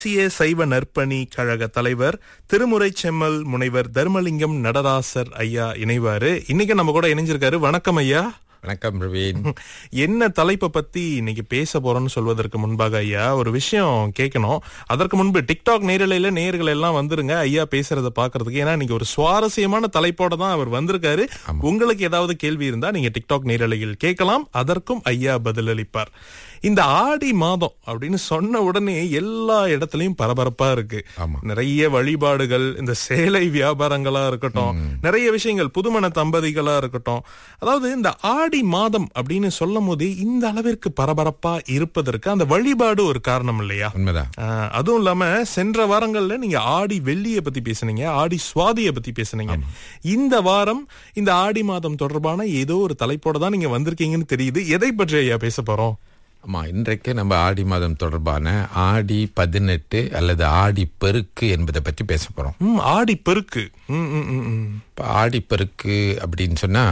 தேசிய சைவ நற்பணி கழக தலைவர் திருமுறை செம்மல் முனைவர் தர்மலிங்கம் நடராசர் ஐயா இணைவாரு இன்னைக்கு நம்ம கூட இணைஞ்சிருக்காரு வணக்கம் ஐயா வணக்கம் பிரவீன் என்ன தலைப்பை பத்தி இன்னைக்கு பேச போறோம்னு சொல்வதற்கு முன்பாக ஐயா ஒரு விஷயம் கேட்கணும் அதற்கு முன்பு டிக்டாக் நேரலையில நேர்கள் எல்லாம் வந்துருங்க ஐயா பேசுறத பாக்குறதுக்கு ஏன்னா இன்னைக்கு ஒரு சுவாரஸ்யமான தலைப்போட தான் அவர் வந்திருக்காரு உங்களுக்கு ஏதாவது கேள்வி இருந்தா நீங்க டிக்டாக் நேரலையில் கேட்கலாம் அதற்கும் ஐயா பதிலளிப்பார் இந்த ஆடி மாதம் அப்படின்னு சொன்ன உடனே எல்லா இடத்துலயும் பரபரப்பா இருக்கு ஆமா. நிறைய வழிபாடுகள் இந்த சேலை வியாபாரங்களா இருக்கட்டும் நிறைய விஷயங்கள் புதுமண தம்பதிகளா இருக்கட்டும் அதாவது இந்த ஆடி மாதம் அப்படின்னு சொல்லும் போதே இந்த அளவிற்கு பரபரப்பா இருப்பதற்கு அந்த வழிபாடு ஒரு காரணம் இல்லையா உண்மைதான் ஆஹ், அதுவும் இல்லாம சென்ற வாரங்கள்ல நீங்க ஆடி வெள்ளிய பத்தி பேசுனீங்க ஆடி சுவாதிய பத்தி பேசுனீங்க இந்த வாரம் இந்த ஆடி மாதம் தொடர்பான ஏதோ ஒரு தலைப்போட தான் நீங்க வந்திருக்கீங்கன்னு தெரியுது எதை பற்றி ஐயா பேச போறோம் ஆமா இன்றைக்கு நம்ம ஆடி மாதம் தொடர்பான ஆடி பதினெட்டு அல்லது ஆடி பெருக்கு என்பதை பற்றி பேச போறோம் ம் ஆடி பெருக்கு ம், ம், ம், ம். இப்போ ஆடி பெருக்கு அப்படின்னு சொன்னா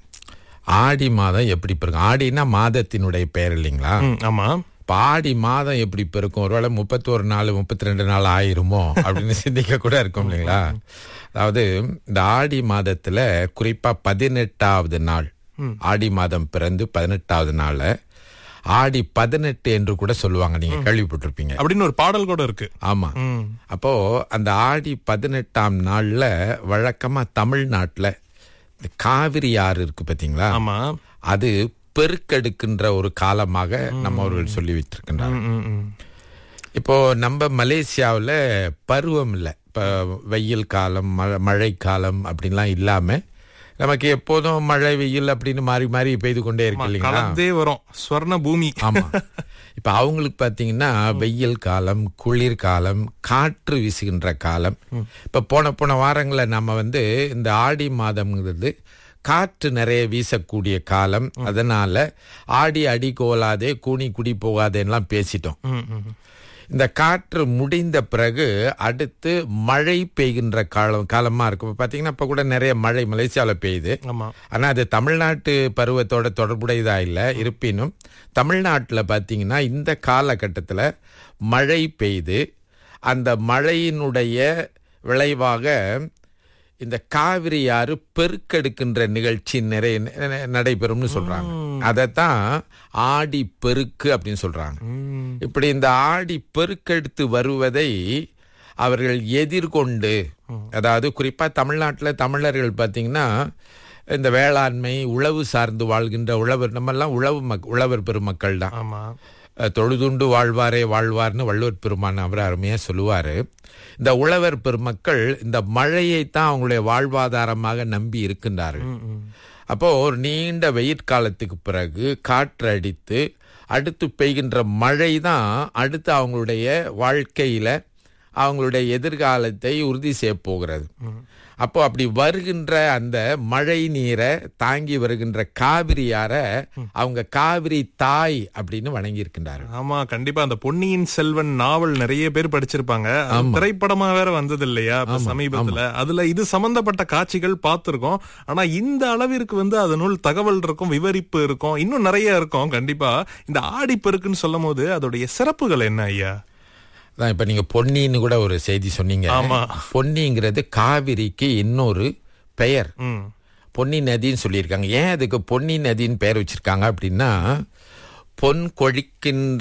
ஆடி மாதம் எப்படி பெருக்கும் ஆடினா மாதத்தினுடைய பெயர் இல்லைங்களா ம், ஆமா இப்போ ஆடி மாதம் எப்படி பெருக்கும் ஒருவேளை முப்பத்தோரு நாள் முப்பத்தி ரெண்டு நாள் ஆயிருமோ அப்படின்னு சிந்திக்க கூட இருக்கும் இல்லைங்களா அதாவது இந்த ஆடி மாதத்துல குறிப்பா பதினெட்டாவது நாள் ஆடி மாதம் பிறந்து பதினெட்டாவது நாள்ல ஆடி பதினெட்டு என்று கூட சொல்லுவாங்க நீங்க கேள்விப்பட்டிருப்பீங்க அப்படின்னு ஒரு பாடல் கூட இருக்கு ஆமா ம். அப்போ அந்த ஆடி பதினெட்டாம் நாள்ல வழக்கமா தமிழ்நாட்டுல இந்த காவிரி ஆறு இருக்கு பாத்தீங்களா ஆமா அது பெருக்கெடுக்கின்ற ஒரு காலமாக நம்ம அவர்கள் சொல்லி வைத்திருக்கின்றார் ம், ம், ம். இப்போ நம்ம மலேசியாவுல பருவம் இல்லை இப்போ வெயில் காலம் மழை மழை காலம் அப்படின்லாம் இல்லாம நமக்கு எப்போதும் மழை வெயில் அப்படின்னு மாறி மாறி பெய்து கொண்டே இருக்கு இல்லைங்களா கலந்தே வரும் ஸ்வர்ண பூமி ஆமா இப்ப அவங்களுக்கு பாத்தீங்கன்னா வெயில் காலம் குளிர் காலம் காற்று வீசுகின்ற காலம் இப்ப போன போன வாரங்கள்ல நம்ம வந்து இந்த ஆடி மாதம்ங்கிறது காற்று நிறைய வீசக்கூடிய காலம் அதனால ஆடி அடி கோலாதே கூனி குடி போகாதேன்னுலாம் பேசிட்டோம் ம், ம். இந்த காற்று முடிந்த பிறகு அடுத்து மழை பெய்கின்ற காலம் காலமா இருக்கும் இப்ப பாத்தீங்கன்னா இப்ப கூட நிறைய மழை மலேசியாவில் பெய்யுது ஆமா ஆனா அது தமிழ்நாட்டு பருவத்தோட தொடர்புடையதா இல்ல இருப்பினும் தமிழ்நாட்டுல பாத்தீங்கன்னா இந்த காலகட்டத்துல மழை பெய்து அந்த மழையினுடைய விளைவாக இந்த காவிரி ஆறு பெருக்கெடுக்கின்ற நிகழ்ச்சி நிறைய ந- நடைபெறும்னு சொல்றாங்க அதைத்தான் ஆடி பெருக்கு அப்படின்னு சொல்றாங்க ம். இப்படி இந்த ஆடி பெருக்கெடுத்து வருவதை அவர்கள் எதிர்கொண்டு அதாவது குறிப்பா தமிழ்நாட்டுல தமிழர்கள் பார்த்தீங்கன்னா இந்த வேளாண்மை உழவு சார்ந்து வாழ்கின்ற உழவர் நம்மெல்லாம் உழவு மக் உழவர் பெருமக்கள் தான் ஆமா அஹ், தொழுதுண்டு வாழ்வாரே வாழ்வார்னு வள்ளுவர் பெருமான் அவர் அருமையா சொல்லுவாரு இந்த உழவர் பெருமக்கள் இந்த மழையை தான் அவங்களுடைய வாழ்வாதாரமாக நம்பி இருக்கின்றார்கள் ம், ம். அப்போ ஒரு நீண்ட வெயிற்காலத்துக்கு பிறகு காற்று அடித்து அடுத்து பெய்கின்ற மழை தான் அடுத்து அவங்களுடைய வாழ்க்கையில அவங்களுடைய எதிர்காலத்தை உறுதி செய்ய போகிறது அப்போ அப்படி வருகின்ற அந்த மழை நீரை தாங்கி வருகின்ற காவிரியார அவங்க காவிரி தாய் அப்படின்னு வணங்கி இருக்கின்றார்கள் ஆமா கண்டிப்பா அந்த பொன்னியின் செல்வன் நாவல் நிறைய பேர் படிச்சிருப்பாங்க அது திரைப்படமா வேற வந்தது இல்லையா இப்ப சமீபத்துல அதுல இது சம்பந்தப்பட்ட காட்சிகள் பார்த்திருக்கோம் ஆனா இந்த அளவிற்கு வந்து அதனுள் தகவல் இருக்கும் விவரிப்பு இருக்கும் இன்னும் நிறைய இருக்கும் கண்டிப்பா இந்த ஆடிப்பெருக்குன்னு சொல்லும் போது அதோடைய சிறப்புகள் என்ன ஐயா அதான் இப்ப நீங்க பொன்னின்னு கூட ஒரு செய்தி சொன்னீங்க ஆமா. பொன்னிங்கிறது காவிரிக்கு இன்னொரு பெயர் ம் பொன்னி நதின்னு சொல்லியிருக்காங்க ஏன் அதுக்கு பொன்னி நதின்னு பெயர் வச்சிருக்காங்க அப்படின்னா பொன் கொழிக்கின்ற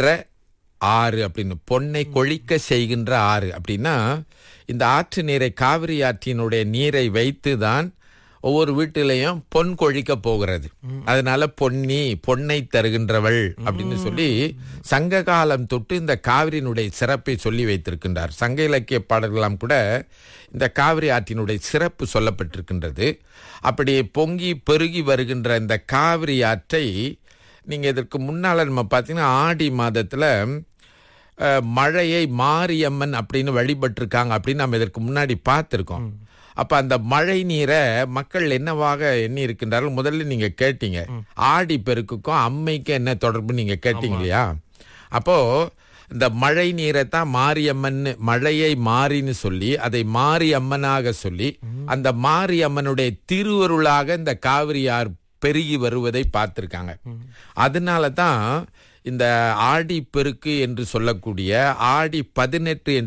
ஆறு அப்படின்னு பொன்னை கொழிக்க செய்கின்ற ஆறு அப்படின்னா இந்த ஆற்று நீரை காவிரி ஆற்றினுடைய நீரை வைத்து தான் ஒவ்வொரு வீட்டிலையும் பொன் கொழிக்க போகிறது அதனால பொன்னி பொன்னை தருகின்றவள் அப்படின்னு சொல்லி சங்க காலம் தொட்டு இந்த காவிரியினுடைய சிறப்பை சொல்லி வைத்திருக்கின்றார் சங்க இலக்கிய பாடல்களாம் கூட இந்த காவிரி ஆற்றினுடைய சிறப்பு சொல்லப்பட்டிருக்கின்றது அப்படி பொங்கி பெருகி வருகின்ற இந்த காவிரி ஆற்றை நீங்க இதற்கு முன்னால நம்ம பார்த்தீங்கன்னா ஆடி மாதத்துல அஹ், மழையை மாரியம்மன் அப்படின்னு வழிபட்டிருக்காங்க அப்படின்னு நம்ம இதற்கு முன்னாடி பார்த்திருக்கோம் அப்ப அந்த மழை நீரை மக்கள் என்னவாக எண்ணி இருக்கின்றார்கள் முதல்ல நீங்க கேட்டீங்க ஆடி பெருக்குக்கும் அம்மைக்கும் என்ன தொடர்பு நீங்க கேட்டீங்க இல்லையா அப்போ இந்த மழை நீரை தான் மாரியம்மன் மழையை மாறின்னு சொல்லி அதை மாரியம்மனாக சொல்லி அந்த மாரியம்மனுடைய திருவருளாக இந்த காவிரி ஆறு பெருகி வருவதை பார்த்திருக்காங்க அதனால தான் இந்த ஆடி பெருக்கு என்று சொல்லக்கூடிய ஆடி பதினெட்டு என்று